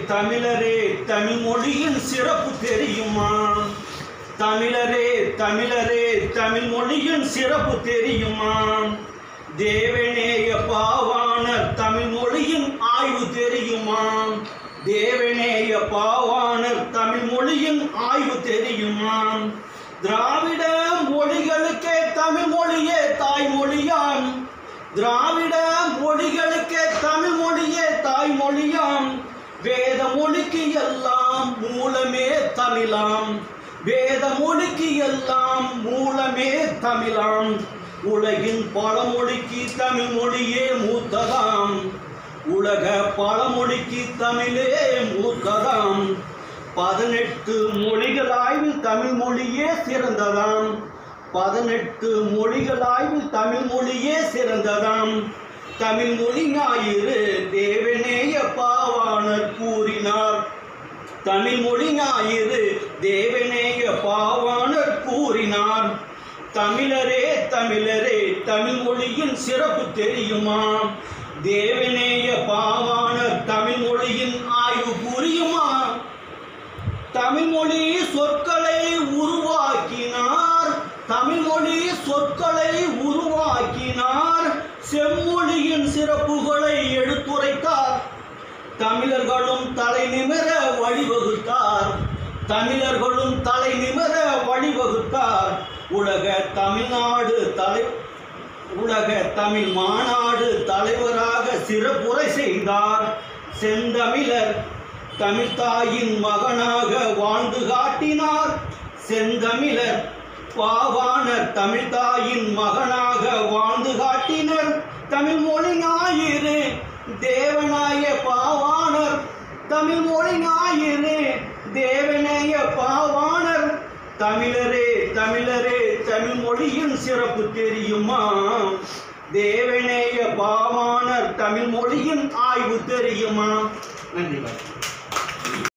தமிழரே தமிழ் மொழியின் சிறப்பு தெரியுமா தமிழரே தமிழரே தமிழ் மொழியின் சிறப்பு தெரியுமா தேவனேய பாவாணர் தமிழ் மொழியின் ஆய்வு தெரியுமா தேவனேய பாவாணர் தமிழ் மொழியின் ஆய்வு தெரியுமா திராவிட மொழிகளுக்கே தமிழ் மொழியே தாய்மொழியாம் திராவிட மொழிகளுக்கே தமிழ் மொழியே தாய்மொழியாம் வேத மொழிக்கு எல்லாம் மூலமே தமிழாம் வேத மொழிக்கு எல்லாம் மூலமே தமிழாம் உலகின் பழமொழிக்கு தமிழ் மொழியே மூத்ததாம் உலக பழமொழிக்கு தமிழே மூத்ததாம் பதினெட்டு மொழிகள் ஆய்வில் தமிழ் மொழியே சிறந்ததாம் பதினெட்டு மொழிகள் ஆய்வில் தமிழ் மொழியே சிறந்ததாம் தமிழ் மொழி ஞாயிறு தேவநேய பாவாணர் கூறினார் தமிழ் மொழி ஞாயிறு தேவநேய பாவாணர் கூறினார் தமிழரே தமிழரே தமிழ் மொழியின் சிறப்பு தெரியுமா தேவநேய பாவாணர் தமிழ் மொழியின் ஆய்வு புரியுமா தமிழ் மொழி சொற்களை உருவாக்கினார் தமிழ் மொழி சொற்களை உருவாக்கினார் செம்மொழியின் சிறப்புகளை எடுத்துரைத்தார் தமிழர்களும் தலை நிமிர வழிவகுத்தார் தமிழர்களும் தலை நிமிர வழிவகுத்தார் உலக தமிழ்நாடு தலை உலக தமிழ் மாநாடு தலைவராக சிறப்புரை செய்தார் செந்தமிழர் தமிழ்தாயின் மகனாக வாழ்ந்து காட்டினார் செந்தமிழர் பாவாணர் தமிழ்தாயின் மகனாக வாழ்ந்து காட்டினர் தமிழ் மொழி ஞாயிறு தேவனாய பாவாணர் தமிழ் மொழி ஞாயிறு தேவனாய பாவாணர் தமிழரே தமிழரே தமிழ் மொழியின் சிறப்பு தெரியுமா தேவனேய பாவாணர் தமிழ் மொழியின் ஆய்வு தெரியுமா நன்றி